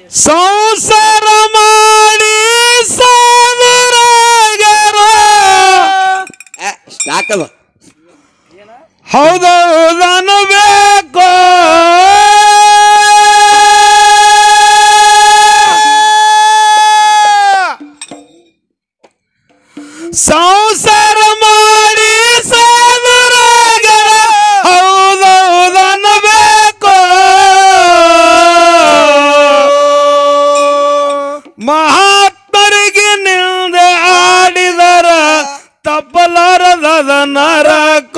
ಸಂಸಾರ ಮಾಡಿ ಸಾವಿರಾಗ್ಯಾರ ಯಾಕದ ಹೌದೌದನಬೇಕು ಸಂಸಾರ ಮಾಡಿ ಸಾವಿರಾಗ್ಯಾರ ಹೌದೌದನಬೇಕು ಮಹಾತ್ಮರಿಗೆ ನಿಂದೆ ಆಡಿದರ ತಪ್ಪಲಾರದ ನರಕ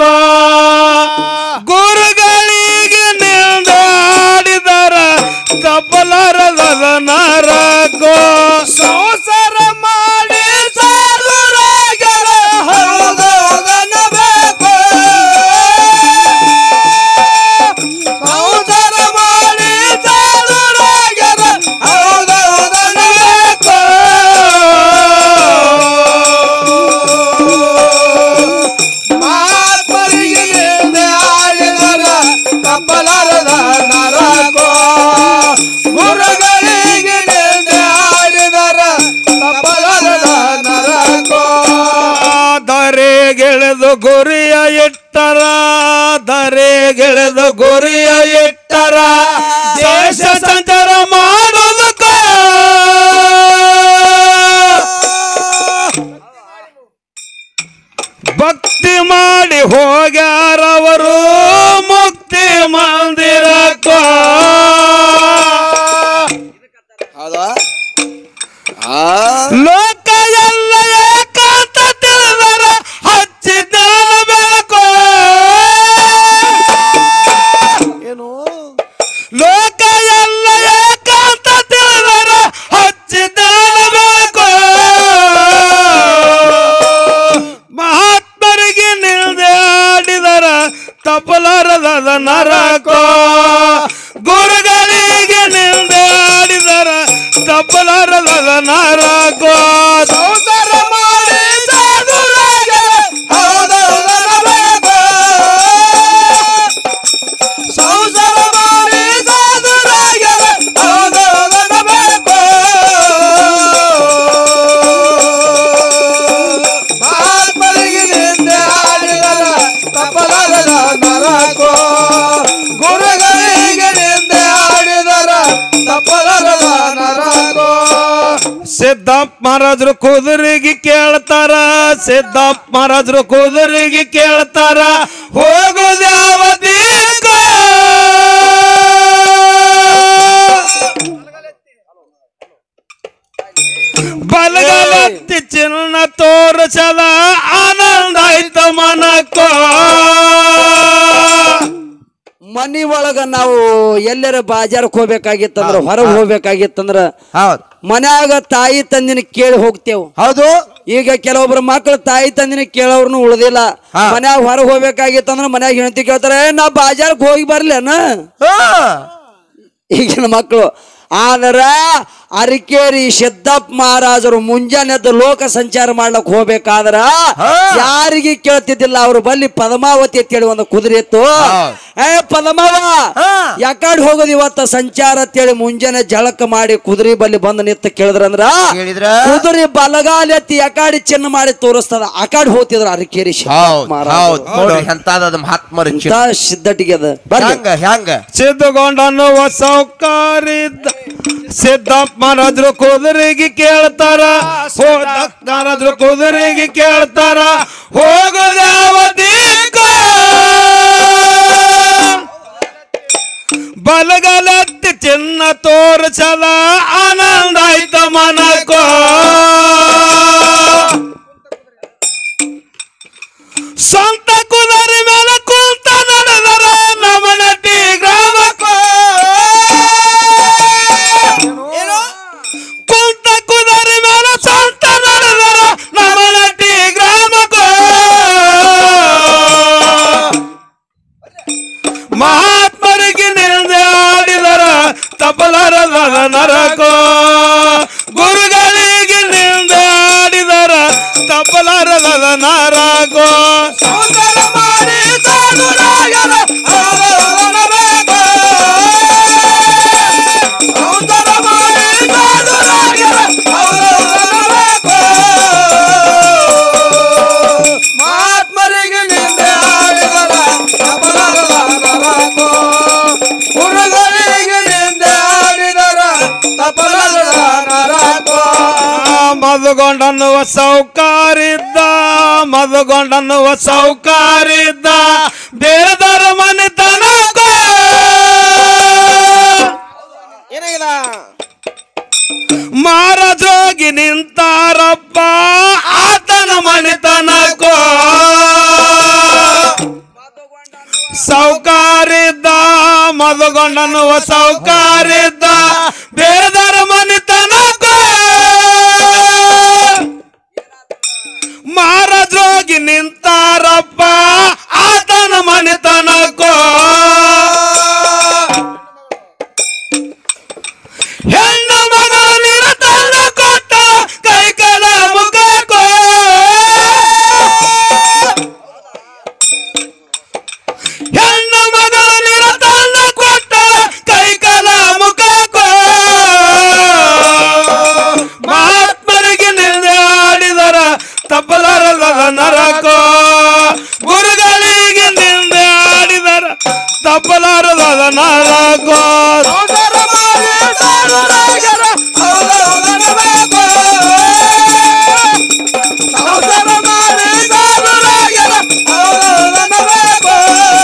ಗುರುಗಳಿಗೆ ನಿಂದೆ ಆಡಿದರ ತಪ್ಪಲಾರದ ನರಕ ಸಂಸಾರ ಮಾಡಿ ಸಾಧುರಾಗರ ಹೌದೌದನಬೇಕು ಸಂಸಾರ ಮಾಡಿ ಸಾಧುರಾಗರ ಹೌದೌದನಬೇಕು ಮಹಾತ್ಮರಿಗೆ ನಿಂದೆ ಆಡಿದರ ತಪ್ಪಲಾರದ ನರಕೋ ಗುರುಗಳಿಗೆ ನಿಂದೆ ಆಡಿದರ ತಪ್ಪಲಾರದ ನರಕೋ ದರೆಗೆಳೆದು ಗುರಿಯ ಇಟ್ಟರ ದರೆಗೆಳೆದು ಗುರಿಯ ಇಟ್ಟರ ದೇಶ ಸಂಚಾರ ಮಾಡೋದಕ್ಕ ಭಕ್ತಿ ಮಾಡಿ ಹೋಗ್ಯಾರವರು ಮುಕ್ತಿ ಮಂದಿರಕ್ಕ ಹೌದಾ ಆ ಲೋಕ ಎಲ್ಲ ಏಕಾಂತ ತಿಳಿದರ ಹಚ್ಚಿದ ಬೆಳಕು ಏನು ಲೋಕ ಎಲ್ಲ ಏಕಾಂತ ತಿಳಿದರ ಹಚ್ಚಿದ ಬೆಳಕು ಮಹಾತ್ಮರಿಗೆ ನಿಲ್ದೆ ಆಡಿದರ ತಪ್ಪಲಾರದ ನರಕೋ ಗುರುಗಳಿಗೆ ನಿಲ್ದೆ ಆಡಿದರ ತಪ್ಪಲಾರದ ನರಕೋ ಸಂಸಾರ ಮಾಡಿ ಸಾಧುರಾಗರ ಹೌದೌದನಬೇಕು. ಸಂಸಾರ ಮಾಡಿ ಸಾಧುರಾಗರ ಹೌದೌದನಬೇಕು. ಮಹಾತ್ಮರಿಗೆ ನಿಂದೆ ಆಡಿದರ ತಪ್ಪಲಾರದ ನರಕೋ ಗುರುಗಳಿಗೆ ನಿಂದೆ ಆಡಿದರ ತಪ್ಪಲಾರದ ನರಕೋ ಸಿದ್ದಪ್ಪ ಮಹಾರಾಜರು ಕುದುರೆಗೆ ಕೇಳ್ತಾರ ಸಿದ್ದಪ್ಪ ಮಹಾರಾಜರು ಕುದುರೆಗೆ ಕೇಳ್ತಾರ ಹೋಗೋದು ಯಾವ ದಿಕ್ಕ? ಬಲಗಲತ್ತಿ ಚಿನ್ನ ತೋರಿಸದ ಆನಂದ ಆಯ್ತ ಮನಕ್ಕೋ ಮನಿ ಒಳಗ ನಾವು ಎಲ್ಲರ ಬಾಜಾರಕ್ಕೆ ಹೋಗ್ಬೇಕಾಗಿತ್ತಂದ್ರ ಹೊರಗೆ ಹೋಗ್ಬೇಕಾಗಿತ್ತಂದ್ರ ಹೌದು ಮನ್ಯಾಗ ತಾಯಿ ತಂದಿನ ಕೇಳಿ ಹೋಗ್ತೇವ್ ಹೌದು ಈಗ ಕೆಲವೊಬ್ರು ಮಕ್ಳು ತಾಯಿ ತಂದಿನ ಕೇಳೋರ್ನು ಉಳ್ದಿಲ್ಲ ಹಾ. ಮನ್ಯಾಗ ಹೊರಗೆ ಹೋಗ್ಬೇಕಾಗಿತ್ತಂದ್ರ ಮನ್ಯಾಗ ಹೆಂಡತಿ ಕೇಳ್ತಾರೆ "ಏ, ನಾ ಬಾಜಾರಕ್ಕೆ ಹೋಗಿ ಬರ್ಲೇನ ಹಾ. ಈಗಿನ ಮಕ್ಕಳು ಆದ್ರ ಅರಿಕೇರಿ ಸಿದ್ದಪ್ಪ ಮಹಾರಾಜರು ಮುಂಜಾನೆ ಎದ್ದು ಲೋಕ ಸಂಚಾರ ಮಾಡ್ಲಕ್ ಹೋಗ್ಬೇಕಾದ್ರ ಹಾ. ಯಾರಿಗೆ ಕೇಳ್ತಿದ್ದಿಲ್ಲ ಅವ್ರು ಬಲ್ಲಿ ಪದ್ಮಾವತಿ ಅಂತೇಳಿ ಒಂದು ಕುದುರೆ ಇತ್ತು ಹೌದ್. ಏ ಪದ್ಮಾವ ಹಾ. ಯಾಕಡೆ ಹೋಗೋದು ಇವತ್ತ ಸಂಚಾರ ಅಂತೇಳಿ ಮುಂಜಾನೆ ಜಳಕ ಮಾಡಿ ಕುದುರೆ ಬಲ್ಲಿ ಬಂದು ನಿಂತ ಕೇಳಿದ್ರಂದ್ರ ಕೇಳಿದ್ರ ಕುದುರೆ ಬಲಗಾಲ ಎತ್ತಿ ಯಾಕಾಡಿ ಚಿನ್ನ ಮಾಡಿ ತೋರಿಸ್ತದ ಆಕಾಡ್ ಹೋಗ್ತಿದ್ರ ಅರಿಕೇರಿ ಸಿದ್ದಪ್ಪ ಹೌದ್ ಮಹಾರಾಜರು. ಹೌದ್ ನೋಡ್ರಿ ಎಂತಾದ ಮಹಾತ್ಮರ ಇಂಥ ಸಿದ್ಧಟಿಗೆ ಅದ ಬರ್ಲಿ ಹೆಂಗ ಹೆಂಗ ಸಿದ್ಧಗೊಂಡನ್ನುವ ಸೌಕಾರಿದ್ದ ಸಿದ್ದಪ್ಪ ಮಹಾರಾಜರು ಕುದುರೆಗೆ ಕೇಳ್ತಾರ ಮಹಾರಾಜರು ಕುದುರೆಗೆ ಕೇಳ್ತಾರ ಹೋಗೋದು ಯಾವ ದಿಕ್ಕ? ಬಲಗಲತ್ತಿ ಚಿನ್ನ ತೋರಿಸದ ಆನಂದ ಆಯ್ತ ಮನಕೋ ಸ್ವಂತ ಕುದುರೆ ಮೇಲೆ ಕುಂತ ನಡೆದರ ನಮನಟಿ ಗ್ರಾಮಕ್ಕೋ ಕುಂತ ಕುದುರೆ ಮೇಲೆ ಸ್ವಂತ ನಡೆದರ ನಮನಟಿ ಗ್ರಾಮಕ್ಕೋ ಮಹಾತ್ಮರಿಗೆ ನಿಂದೆ ಆಡಿದರ ತಪಲರದ ನರಕೋ ಗುರುಗಳಿಗೆ ನಿಂದೆ ಆಡಿದರ ತಪಲರದ ನರಕೋ ಸೌಂದರ ಮಾಡಿ ಸಾಧುರಾಗರ ಹೌದೌದನಬೇಕು. ಸೌಂದರ ಮಾಡಿ ಮದುಗೊಂಡನ್ನುವ ಸೌಕಾರಿದ್ದ ಮದುಗೊಂಡನ್ನುವ ಸೌಕಾರಿದ್ದ ಬೇರೆದರ ಮನೆ ತನಕ ಏನಾಗಿಲ್ಲ ಮಾರಜೋಗಿ ನಿಂತಾರಪ್ಪ ಆತನ ಮನೆ ತನಕ ಸೌಕಾರಿದ್ದ ಮದುಗೊಂಡನ್ನುವ ಸೌಕಾರಿದ್ದ ಬೇರೆದರ ಮನೆ ತನಕ ಮಾರಜೋಗಿ ನಿಂತಾರಪ್ಪ ಆತನ ಮನೆ ತನಕ ಹೆಣ್ಣು ಮಗಳ ನಿರತನ ಕೊಟ್ಟ ಕೈ ಕಲ ಮುಖಕ್ಕೋ ಹೆಣ್ಣು ಮಗಳ ನಿರತನ ಕೊಟ್ಟ ಕೈ ಕಲ ಮುಖಕ್ಕೋ ಮಹಾತ್ಮರಿಗೆ ನಿಂದೆ ಆಡಿದರ ತಪ್ಪಲಾರದ ನರಕೋ ಗುರುಗಳಿಗೆ ನಿಂದೆ ಆಡಿದರ ತಪ್ಪಲಾರದ ನರಕೋ ಸೌಂದರ್ಯ ಮಾಡಿ ಸಾಧುರಾಗರ ಅವಲೋಕನಬೇಕು. ಸೌಂದರ್ಯ ಮಾಡಿ ಸಾಧುರಾಗರ ಅವಲೋಕನಬೇಕು.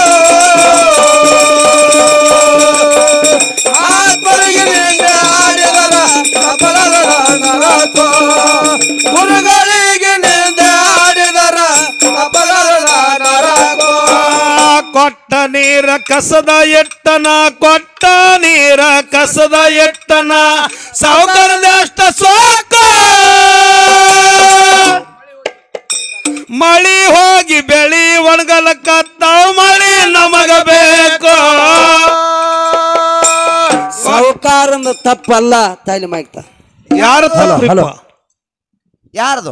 ಆತ್ಮರಿಗೆ ನಿಂದೆ ಆಡಿದರ ಸಫಲದ ನರಕೋ. ಗುರುಗಳಿಗೆ ನಿಂದೆ ಆಡಿದರ ಸಫಲದ ನರಕೋ. ಕೊಟ್ಟ ನೀರ ಕಸದ ಎಟ್ಟನ ಕೊಟ್ಟ ನೀರ ಕಸದ ಎಟ್ಟನ ಸಾವುಕಾರದಷ್ಟ ಸೋಕ ಮಳಿ ಹೋಗಿ ಬೆಳಿ ಒಣಗಲಕ್ಕತ್ತಾವ ಮಳಿ ನಮಗ ಬೇಕು ಸಾಹುಕಾರಂದ ತಪ್ಪಲ್ಲ ತಾಯಿಲಿ ಮಾಯ್ತ ಯಾರ ಹಲೋ ಯಾರ್ದು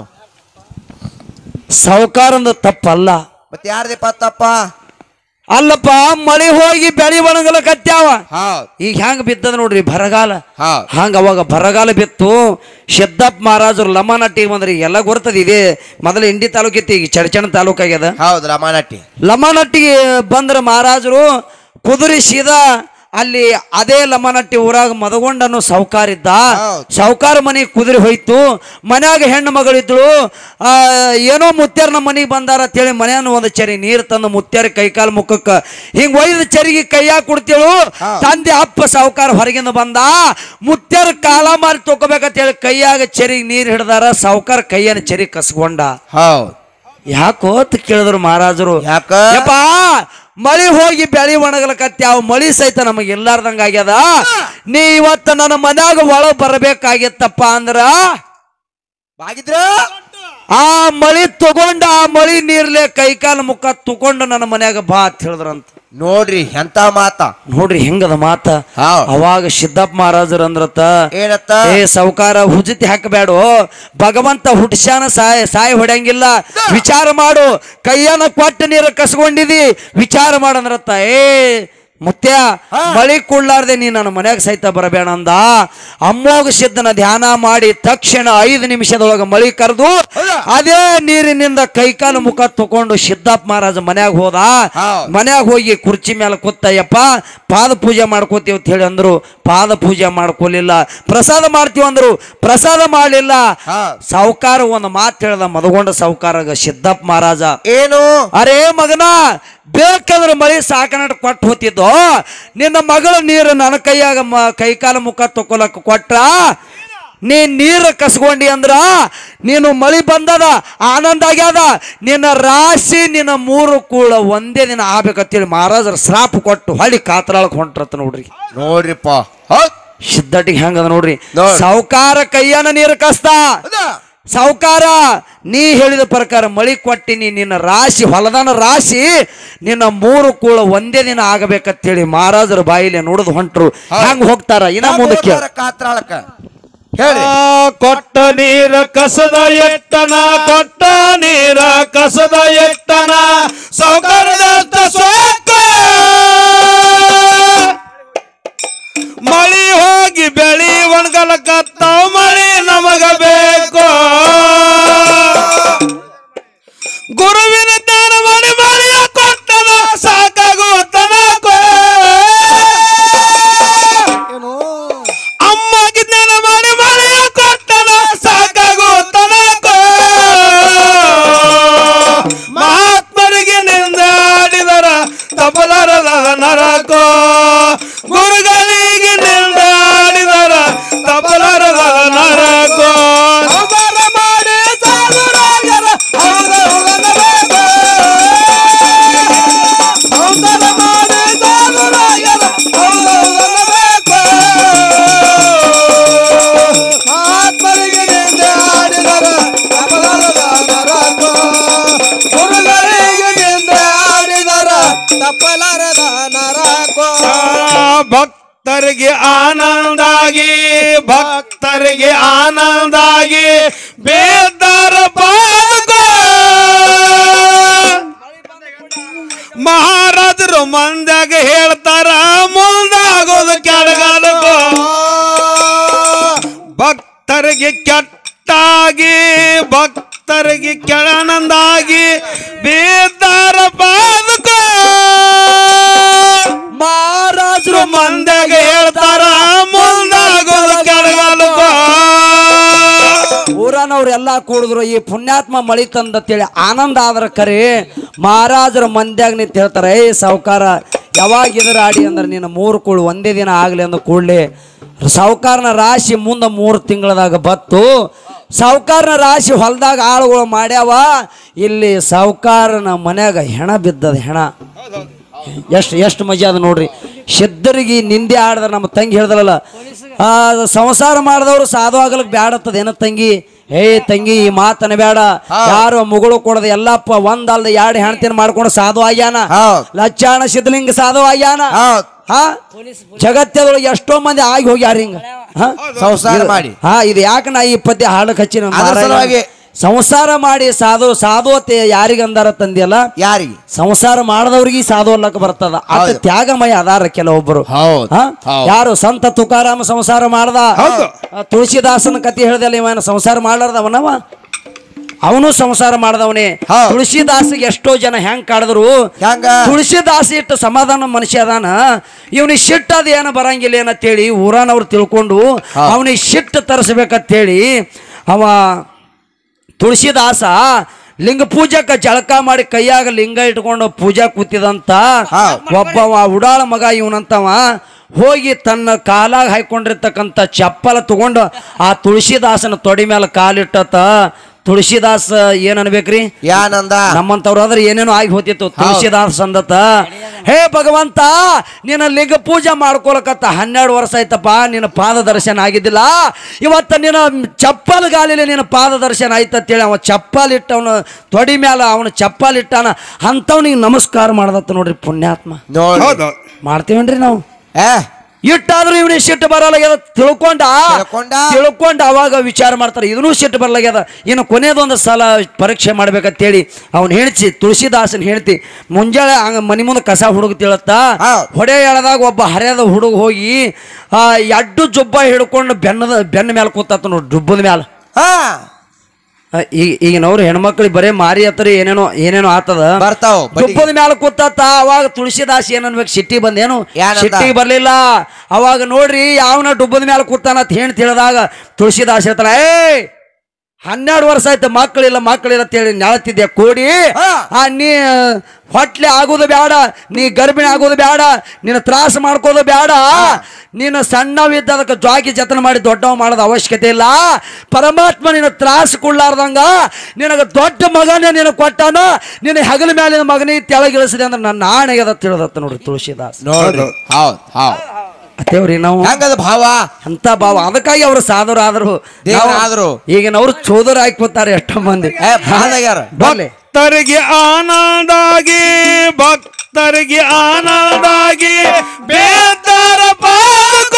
ಸಾಹುಕಾರಂದ ತಪ್ಪಲ್ಲ ಮತ್ತೆ ಯಾರ್ದಪ್ಪ ತಪ್ಪ ಅಲ್ಲಪ್ಪ ಮಳೆ ಹೋಗಿ ಬೆಳಿ ಒಣಗಲಕತ್ಯಾವ ಹೌದ್ ಈಗ ಹೆಂಗ್ ಬಿದ್ದದ ನೋಡ್ರಿ ಬರಗಾಲ ಹೌದ್ ಹಂಗ ಅವಾಗ ಬರಗಾಲ ಬಿತ್ತು ಸಿದ್ದಪ್ಪ ಮಹಾರಾಜರು ಲಮಾನಟ್ಟಿಗೆ ಬಂದ್ರಿ ಎಲ್ಲ ಗೊತ್ತದ ಇದೆ ಮೊದಲು ಇಂಡಿ ತಾಲೂಕಿತ್ತು ಈಗ ಚಡಚಣ ತಾಲೂಕು ಆಗ್ಯದ ಹೌದ್ ರಮಾನಟ್ಟಿ ಲಮಾನಟ್ಟಿಗೆ ಬಂದ್ರ ಮಹಾರಾಜರು ಕುದುರೆ ಸೀದಾ ಅಲ್ಲಿ ಅದೇ ಲಮನಟ್ಟಿ ಊರಾಗ ಮದಗೊಂಡನು ಸಾವುಕಾರ ಇದ್ದ ಹೌದ್. ಸಾವುಕಾರ ಮನೆಗೆ ಕುದುರೆ ಹೋಯ್ತು ಮನ್ಯಾಗ ಹೆಣ್ಣು ಮಗಳಿದ್ಳು ಆ, ಏನೋ ಮುತ್ಯಾರ ನಮ್ಮ ಮನೆಗೆ ಬಂದಾರ ಅಂತೇಳಿ ಮನೆಯನ್ನು ಒಂದು ಚರಿ ನೀರು ತಂದು ಮುತ್ಯಾರ ಕೈಕಾಲು ಮುಖಕ್ಕ ಹಿಂಗ್ ಒಯ್ದು ಚರಿಗೆ ಕೈಯಾಗ ಕೊಡ್ತೇಳು ತಂದೆ ಅಪ್ಪ ಸಾವುಕಾರ ಹೊರಗಿಂದ ಬಂದ ಮುತ್ಯಾರ ಕಾಲ ಮಾರಿ ತೊಗೋಬೇಕಂತೇಳಿ ಕೈಯಾಗ ಚರಿಗೆ ನೀರು ಹಿಡ್ದಾರ ಸಾವುಕಾರ ಕೈಯನ್ನು ಚರಿ ಕಸ್ಕೊಂಡ ಹೌದ್ ಯಾಕೋ ಅಂತ ಕೇಳಿದ್ರು ಮಹಾರಾಜರು ಯಾಕ ಯಪ್ಪ ಮಳಿ ಹೋಗಿ ಬೆಳಿ ಒಣಗಲಕತ್ಯಾವ ಮಳಿ ಸಹಿತ ನಮಗೆ ಇಲ್ಲಾರ್ದಂಗ ಆಗ್ಯದ ನೀ ಇವತ್ತ ನನ್ನ ಮನ್ಯಾಗ ಒಳಗ್ ಬರಬೇಕಾಗಿತ್ತಪ್ಪ ಅಂದ್ರ ಬಾಗಿದ್ರ ಆ ಮಳಿ ತಗೊಂಡ ಆ ಮಳಿ ನೀರ್ಲೆ ಕೈಕಾಲ ಮುಖ ತಗೊಂಡು ನನ್ನ ಮನ್ಯಾಗ ಬಾ ಅಂತ ಹೇಳಿದ್ರಂತ ನೋಡ್ರಿ ಎಂತ ಮಾತ ನೋಡ್ರಿ ಹೆಂಗದ ಮಾತ ಹೌದ್. ಅವಾಗ ಸಿದ್ದಪ್ಪ ಮಹಾರಾಜರು ಅಂದ್ರತ ಏನತ್ತ ಏ ಸಾವುಕಾರ ಹುಜತಿ ಹಾಕಬೇಡು ಭಗವಂತ ಹುಟ್ಸ್ಯಾನ ಸಾಯ ಸಾಯ ಹೊಡ್ಯಂಗಿಲ್ಲ ವಿಚಾರ ಮಾಡು ಕೈಯನ್ನ ಕೊಟ್ಟು ನೀರು ಕಸ್ಕೊಂಡಿದಿ ವಿಚಾರ ಮಾಡಂದ್ರತ್ತ ಏ ಮುತ್ಯ ಮಳಿ ಕೊಡ್ಲಾರ್ದೆ ನೀ ನನ್ನ ಮನ್ಯಾಗ ಸಹಿತ ಬರಬೇಡ ಅಂದ ಅಮ್ಮೋಗ ಸಿದ್ಧನ ಧ್ಯಾನ ಮಾಡಿ ತಕ್ಷಣ ಐದು ನಿಮಿಷದೊಳಗ ಮಳಿ ಕರೆದು ಅದೇ ನೀರಿನಿಂದ ಕೈಕಾಲು ಮುಖ ತಕೊಂಡು ಸಿದ್ದಪ್ಪ ಮಹಾರಾಜ ಮನ್ಯಾಗ ಹೋದ ಹೌದ್. ಮನ್ಯಾಗ ಹೋಗಿ ಕುರ್ಚಿ ಮೇಲೆ ಕೂತಯ್ಯಪ್ಪ ಪಾದ ಪೂಜೆ ಮಾಡ್ಕೋತೀವಿ ಅಂತ ಹೇಳಿ ಅಂದ್ರು ಪಾದ ಪೂಜೆ ಮಾಡ್ಕೊಲಿಲ್ಲ ಪ್ರಸಾದ ಮಾಡ್ತೀವಿ ಅಂದ್ರು ಪ್ರಸಾದ ಮಾಡಲಿಲ್ಲ ಹೌದ್. ಸಾವುಕಾರ ಒಂದು ಮಾತು ಹೇಳ್ದ ಮದಗೊಂಡ ಸಾವುಕಾರಾಗ ಸಿದ್ದಪ್ಪ ಮಹಾರಾಜ ಏನು ಅರೇ ಮಗನ ಬೇಕಂದ್ರೆ ಮಳಿ ಸಾಕನಾಟ ಕೊಟ್ಟು ಹೋತಿದ್ದು ನಿನ್ನ ಮಗಳ ನೀರು ನನ್ನ ಕೈಯಾಗ ಮ ಕೈಕಾಲ ಮುಖ ತಕೊಲಕ್ ಕೊಟ್ರ ನೀ ನೀರು ಕಸ್ಕೊಂಡಿ ಅಂದ್ರ ನೀನು ಮಳಿ ಬಂದದ ಆನಂದ ಆಗ್ಯಾದ ನಿನ್ನ ರಾಶಿ ನಿನ್ನ ಮೂರು ಕೂಳ ಒಂದೇ ದಿನ ಆಗ್ಬೇಕಂತೇಳಿ ಮಹಾರಾಜರ ಶ್ರಾಪ್ ಕೊಟ್ಟು ಹೊಳಿ ಕಾತ್ರಾಳಕ್ ಹೊಂಟ್ರತ್ ನೋಡ್ರಿ ನೋಡ್ರಿಪ್ಪ ಹೌದ್ ಸಿದ್ದಟಿಗೆ ಹೆಂಗದ ನೋಡ್ರಿ ನೋಡ್. ಸಾವುಕಾರ ಕೈಯನ್ನ ನೀರು ಕಸ್ತ ಹೌದಾ? ಸಾವುಕಾರ ನೀ ಹೇಳಿದ ಪ್ರಕಾರ ಮಳಿ ಕೊಟ್ಟಿನಿ ನಿನ್ನ ರಾಶಿ ಹೊಲದಾನ ರಾಶಿ ನಿನ್ನ ಮೂರು ಕೂಳ ಒಂದೇ ದಿನ ಆಗಬೇಕಂತೇಳಿ ಮಹಾರಾಜರ ಬಾಯಿಲೆ ನುಡಿದು ಹೊಂಟ್ರು ಹೆಂಗ್ ಹೋಗ್ತಾರ ಇನ್ನ ಮುಂದಕ್ಕೆ ಹೋಗ್ತಾರ ಕಾತ್ರಾಳಕ್ಕ ಹೇಳಿ ಆ, ಕೊಟ್ಟ ನೀರ ಕಸದ ಎಟ್ಟನ ಕೊಟ್ಟ ನೀರ ಕಸದ ಎಟ್ಟನ ಸೌಕರ್ಯದಷ್ಟ ಸೋಕ ಮಳಿ ಹೋಗಿ ಬೆಳಿ ಒಣಗಲಕತ್ತಾವ ಮಳಿ ನಮಗ ಬೇಕು ಗುರುವಿನ ದಾನ ಮಾಡಿ ಮಳಿಯ ಕೊಟ್ಟನ ಸಾಕಾಗುತ್ತನಕೋ ಏನು ಅಮ್ಮಗೆ ಜ್ಞಾನ ಮಾಡಿ ಮಳೆಯ ಕೊಟ್ಟನ ಸಾಕಾಗುತ್ತ ತಪ್ಪಲಾರದ ನರಕೋ ಆ, ಭಕ್ತರಿಗೆ ಆನಂದಾಗಿ ಭಕ್ತರಿಗೆ ಆನಂದಾಗಿ ಬೇದಾರ ಪಾದಕ ಮಹಾರಾಜರು ಮಂದ್ಯಾಗ ಹೇಳ್ತಾರ ಮುಂದಾಗೋದು ಕೆಳಗಾಲಕ್ಕೋ ಭಕ್ತರಿಗೆ ಕೆಟ್ಟಾಗಿ ಭಕ್ತರಿಗೆ ಕೆಳನಂದಾಗಿ ಬೇದಾರ ಪಾದಕ ಮಹಾರಾಜರು ಮಂದ್ಯಾಗ ಹೇಳ್ತಾರ ಮುಂದಾಗೋದು ಕೆಳಗಾಲಕ್ಕ ಊರನವ್ರೆಲ್ಲ ಕೂಡಿದ್ರು ಈ ಪುಣ್ಯಾತ್ಮ ಮಳಿ ತಂದತ್ತೇಳಿ ಆನಂದ ಆದ್ರ ಕರೆ ಮಹಾರಾಜರ ಮಂದ್ಯಾಗ ನಿಂತ ಹೇಳ್ತಾರೆ ಏ ಸಾವುಕಾರ ಯಾವಾಗ ಇದ್ರ ಆಡಿ ಅಂದ್ರೆ ನೀನು ಮೂರು ಕೂಳು ಒಂದೇ ದಿನ ಆಗ್ಲಿ ಅಂದ ಕೂಡ್ಲಿ ಸಾವುಕಾರನ ರಾಶಿ ಮುಂದೆ ಮೂರು ತಿಂಗಳದಾಗ ಬತ್ತು ಸಾವುಕಾರನ ರಾಶಿ ಹೊಲದಾಗ ಆಳುಗಳು ಮಾಡ್ಯಾವ ಇಲ್ಲಿ ಸಾವುಕಾರನ ಮನ್ಯಾಗ ಹೆಣ ಬಿದ್ದದ ಹೆಣ ಎಷ್ಟು ಎಷ್ಟು ಮಜಾ ಅದ ನೋಡ್ರಿ ಸಿದ್ಧರಿಗೆ ನಿಂದೆ ಆಡ್ದ ನಮ್ಮ ತಂಗಿ ಹೇಳ್ದಲ್ಲ ಆ ಸಂಸಾರ ಮಾಡಿದವರು ಸಾಧು ಆಗಲಿಕ್ಕೆ ಬ್ಯಾಡತ್ತದ ಏನ ತಂಗಿ ಏ ತಂಗಿ ಈ ಮಾತನ ಬೇಡ ಯಾರು ಮುಗಳು ಕೊಡದ ಎಲ್ಲಪ್ಪ ಒಂದಲ್ದ ಎರಡು ಹೆಣ್ತಿನ ಮಾಡ್ಕೊಂಡು ಸಾಧು ಆಗ್ಯಾನ ಹೌದ್. ಲಚ್ಚಾಣ ಸಿದ್ಧಲಿಂಗ ಸಾಧು ಆಗ್ಯಾನ ಹೌದ್. ಹಾ ಜಗತ್ತದೊಳಗೆ ಎಷ್ಟೋ ಮಂದಿ ಆಗಿ ಹೋಗ್ಯಾರ ಹಿಂಗ ಹಾ? ಸಂಸಾರ ಇದು- ಮಾಡಿ. ಹಾ ಇದು ಯಾಕೆ ನಾ ಈ ಪದ್ಯ ಹಾಡಕ್ ಹಚ್ಚಿನ ಅದ್ರ ಮಾರಾಯ? ಸಲುವಾಗಿ. ಸಂಸಾರ ಮಾಡಿ ಸಾಧು ಸಾಧು ಅತ್ತೆ ಯಾರಿಗೆ ಅಂದಾರ ತಂದಿಯಲ್ಲ ಯಾರಿಗೆ ಸಂಸಾರ ಮಾಡದವ್ರಿಗೆ ಸಾಧು ಅಲ್ಲಕ್ಕೆ ಬರ್ತದ ಅತ್ತ ಹೌದು. ತ್ಯಾಗಮಯ ಅದಾರ ಕೆಲವೊಬ್ಬರು ಹೌದ್. ಹಾ? ಹೌದ್. ಯಾರು ಸಂತ ತುಕಾರಾಮ ಸಂಸಾರ ಮಾಡ್ದ ಹೌದು. ಆ, ತುಳಸಿದಾಸನ ಕತಿ ಹೇಳ್ದಲ್ಲ ಇವನ ಸಂಸಾರ ಮಾಡ್ಲಾರ್ದವನವ ಅವನು ಸಂಸಾರ ಮಾಡ್ದವನೇ ಹೌದ್. ತುಳಸಿದಾಸಿಗೆ ಎಷ್ಟೋ ಜನ ಹೆಂಗ್ ಕಾಡಿದ್ರು ಹೆಂಗ? ತುಳಸಿದಾಸ ಇಟ್ಟು ಸಮಾಧಾನ ಮನುಷ್ಯ ಅದಾನ ಇವನಿಗೆ ಶಿಟ್ಟ ಅದು ಏನು ಬರಂಗಿಲ್ಲ ಏನಂತೇಳಿ ಊರಾನವ್ರು ತಿಳ್ಕೊಂಡು ಅವನಿಗೆ ಶಿಟ್ಟು ತರಿಸ್ಬೇಕಂತೇಳಿ ಅವ ತುಳಸಿದಾಸ ಲಿಂಗ ಪೂಜಕ ಜಳಕ ಮಾಡಿ ಕೈಯಾಗ ಲಿಂಗ ಇಟ್ಕೊಂಡು ಪೂಜಾ ಕೂತಿದಂತ ಒಬ್ಬವ ಉಡಾಳ ಮಗ ಇವನಂತವ ಹೋಗಿ ತನ್ನ ಕಾಲಾಗ ಹಾಕೊಂಡಿರ್ತಕ್ಕಂಥ ಚಪ್ಪಲ ತಗೊಂಡು ಆ ತುಳಸಿದಾಸನ ತೊಡಿ ಮೇಲೆ ಕಾಲಿಟ್ಟತ ತುಳಸಿದಾಸ ಏನ್ ಅನ್ಬೇಕ್ರಿ ಯಾನಂದ ನಮ್ಮಂತವ್ರು ಆದ್ರೆ ಏನೇನೋ ಆಗಿ ಹೋತಿತ್ತು ತುಳಸಿದಾಸ್ ಅಂದತ ಹೇ ಭಗವಂತ ನಿನ್ನ ಲಿಂಗ ಪೂಜೆ ಮಾಡ್ಕೊಳಕತ್ತ ಹನ್ನೆರಡು ವರ್ಷ ಆಯ್ತಪ್ಪ ನಿನ್ನ ಪಾದ ದರ್ಶನ ಆಗಿದ್ದಿಲ್ಲ ಇವತ್ತ ನಿನ್ನ ಚಪ್ಪಲ್ ಗಾಲಿಲಿ ನಿನ್ನ ಪಾದ ದರ್ಶನ ಆಯ್ತಂತೇಳಿ ಅವ ಚಪ್ಪಲ್ ಇಟ್ಟ ಅವನು ತೊಡಿ ಮ್ಯಾಲ ಅವನ ಚಪ್ಪಲ್ ಇಟ್ಟಾನ ಅಂಥವ್ನಿಗೆ ನಮಸ್ಕಾರ ಮಾಡ್ದತ್ತ ನೋಡ್ರಿ ಪುಣ್ಯಾತ್ಮ ನೋಡಿ ಹೌದು ಮಾಡ್ತೀವೇನ್ರಿ ನಾವು ಏ ಇಟ್ಟಾದ್ರೂ ಇವನಿಗೆ ಸಿಟ್ಟು ಬರಲಾಗ್ಯದ ತಿಳ್ಕೊಂಡ ತಿಳ್ಕೊಂಡ? ತಿಳ್ಕೊಂಡ ಅವಾಗ ವಿಚಾರ ಮಾಡ್ತಾರೆ ಇದನ್ನೂ ಸಿಟ್ಟು ಬರಲಾಗ್ಯದ ಇನ್ನು ಕೊನೆಯದೊಂದು ಸಲ ಪರೀಕ್ಷೆ ಮಾಡ್ಬೇಕಂತೇಳಿ ಅವ್ನು ಹೇಳ್ತಿ ತುಳಸಿದಾಸನ್ ಹೇಳ್ತಿ ಮುಂಜಾನೆ ಹಂಗ ಮನಿ ಮುಂದೆ ಕಸ ಹುಡುಗ ತಿಳತ್ತ ಹೌದ್. ಹೊಡೆ ಎಳೆದಾಗ ಒಬ್ಬ ಹರಿಯದ ಹುಡುಗ ಹೋಗಿ ಆ ಎಡ್ಡು ಜುಬ್ಬ ಹಿಡ್ಕೊಂಡು ಬೆನ್ನದ ಬೆನ್ನ ಮೇಲೆ ಕೂತಾತ ನೋಡಿ ಡುಬ್ಬದ ಮ್ಯಾಲ ಹಾ ಆ, ಈಗ ಈಗಿನವ್ರು ಹೆಣ್ಮಕ್ಳಿಗೆ ಬರೇ ಮಾರಿ ಹತ್ರ ಏನೇನೋ ಏನೇನೋ ಆತದ ಬರ್ತಾವ್ ಬಡಿಗೆ. ದುಬ್ಬದ ಮ್ಯಾಲ ಕೂತಾತ ಅವಾಗ ತುಳಸಿದಾಸ್ ಏನನ್ಬೇಕು ಸಿಟ್ಟಿ ಬಂದೇನು ಏನಂದ? ಸಿಟ್ಟಿಗೆ ಬರ್ಲಿಲ್ಲ ಅವಾಗ ನೋಡ್ರಿ ಯಾವನ ಡುಬ್ಬದ ಮ್ಯಾಲ ಕೂತಾನ ಅಂತ ಹೇಳಿ ತಿಳಿದಾಗ ತುಳಸಿದಾಸ್ ಹೇಳ್ತಾನ ಏ ಹನ್ನೆರಡು ವರ್ಷ ಆಯ್ತು ಮಕ್ಕಳಿಲ್ಲ ಮಕ್ಕಳಿಲ್ಲ ಅಂತೇಳಿ ನೆಳತಿದ್ದೆ ಕೋಡಿ ಹಾ. ಆ ನೀ ಹೊಟ್ಲೆ ಆಗೋದು ಬೇಡ ನೀ ಗರ್ಭಿಣಿ ಆಗೋದು ಬೇಡ ನಿನ್ನ ತ್ರಾಸ ಮಾಡ್ಕೋದು ಬೇಡ ನೀನು ಸಣ್ಣವಿದ್ದ ಅದಕ್ಕೆ ಜಾಗಿ ಜತನ ಮಾಡಿ ದೊಡ್ಡವ ಮಾಡೋದು ಅವಶ್ಯಕತೆ ಇಲ್ಲ ಪರಮಾತ್ಮ ನಿನ್ನ ತ್ರಾಸ ಕೊಡ್ಲಾರ್ದಂಗ ನಿನಗೆ ದೊಡ್ಡ ಮಗನೇ ನಿನಗೆ ಕೊಟ್ಟಾನ ನಿನ್ನ ಹಗಲ ಮೇಲಿನ ಮಗನಿಗೆ ತೆಳಗಿಳಿಸಿದೆ ಅಂದ್ರೆ ನನ್ನ ನಾಣೆಗೆ ತಿಳಿದತ್ತ ನೋಡ್ರಿ ತುಳಸಿದಾಸ್ ನೋಡ್ರಿ ಹೌದ್ ಹೌದ್ ಅತ್ತೇವ್ರಿ ನಾವು ಹೆಂಗದ ಭಾವ ಅಂತ ಭಾವ ಅದಕ್ಕಾಗಿ ಅವರು ಸಾಧುರು ಆದ್ರು ದೇವ್ರು ನಾವು- ಆದ್ರು. ಈಗಿನವ್ರು ಚೋದರ ಹಾಕ್ಬೋತಾರೆ ಎಷ್ಟೋ ಮಂದಿ ಏ ಭಾಳದಾಗ್ಯಾರ ಬರ್ಲಿ ಭಕ್ತರಿಗೆ ಆನಂದಾಗಿ ಭಕ್ತರಿಗೆ ಆನಂದಾಗಿ ಬೇದಾರ ಪಾದಕ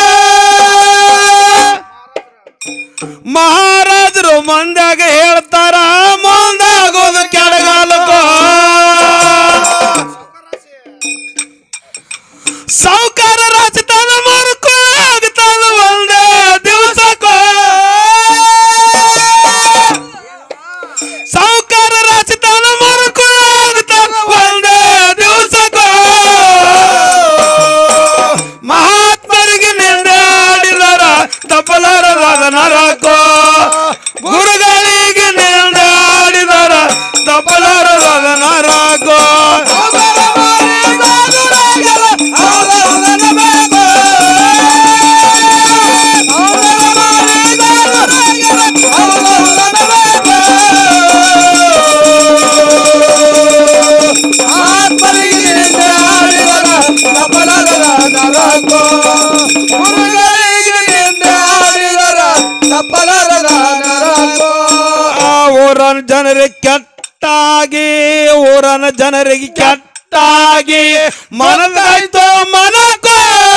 ಮಹಾರಾಜರು ಮಂದ್ಯಾಗ ಹೇಳ್ತಾರ ಮುಂದಾಗೋದು ಕೆಳಗಾಲಕ್ಕ ಸಾವುಕಾರ ರಾಜತಾನ ಮಾರ್ಕೊಳ್ಳಾಗ್ತಾನ ಒಂದೇ ದಿವಸಕ್ಕ ಸಾವುಕಾರ ರಾಜತಾನ ಮಾರ್ಕೊಳ್ಳಾಗ್ತಾನ ಒಂದೇ ದಿವಸಕ್ಕ ಮಹಾತ್ಮರಿಗೆ ನಿಂದೆ ಆಡಿದರ ತಪ್ಪಲಾರದಾದ ನರಕೋ ಗುರುಗಳಿಗೆ ನಿಂದೆ ಆಡಿದರ ತಪ್ಪಲಾರದಾದ ನರಕೋ ಆ ಊರನ ಜನರಿಗೆ ಕೆಟ್ಟಾಗಿ ಊರನ ಜನರಿಗೆ ಕೆಟ್ಟ ಕೆಟ್ಟಾಗಿ ಮನದಾಯ್ತು ಮನಕೋ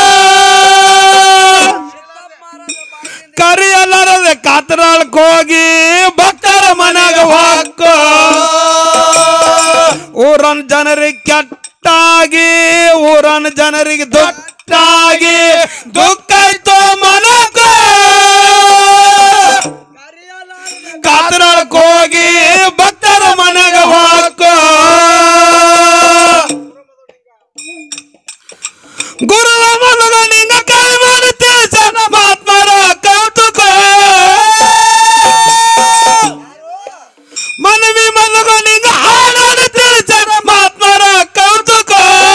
ಕರಿಯಲಾರದೆ ಕಾತರಾಳಕ್ ಹೋಗಿ ಭಕ್ತರ ಮನೆಗ ಹಾಕೋ ಊರನ್ ಜನರಿಗೆ ಕೆಟ್ಟಾಗಿ ಊರನ್ ಜನರಿಗೆ ದೊಟ್ಟಾಗಿ ದುಃಖ ಆಯ್ತು ಮನಕೋ ಕಾತರಾಳಕ್ ಹೋಗಿ ಭಕ್ತರ ಮನೆಗ ಹಾಕೋ ಗುರುವ ಮಲಗ ನಿಂಗ ಕೈ ಮಾಡುತ್ತೆ ಜನ ಮಾತ್ಮರ ಕೌತುಕ ಮನವಿ ಮಲಗ ನಿಂಗ ಹಾಡಾಡುತ್ತೆ ಜನ ಮಾತ್ಮರ ಕೌತುಕ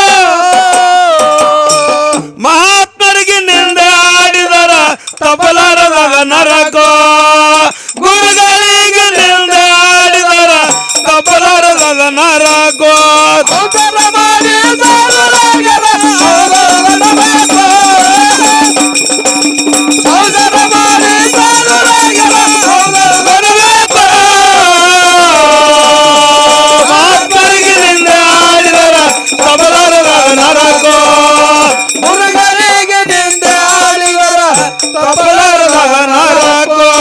ಮಹಾತ್ಮರಿಗೆ ನಿಂದೆ ಆಡಿದರ ತಬಲಾರದಾಗ ನರಕೋ ಗುರುಗಳಿಗೆ ನಿಂದೆ ಆಡಿದರ ತಬಲಾರದಾಗ ನರಕೋ ತಬಲ ಮಾಡಿ ಸಾಲಲಾಗದ ಸಾಲಲಾಗಬೇಕು. ಸೌದರ ಮಾಡಿ ಸಾಲಲಾಗದ ಸಾಲಲಾಗಬೇಕು. ಮಹಾತ್ಮರಿಗೆ ನಿಂದೆ ಆಡಿದರ ತಬಲಾರದಾಗ ನರಕೋ ಮುರುಗನಿಗೆ ನಿಂದೆ ಆಳಿದರ ತಬಲಾರದಾಗ ನರಕೋ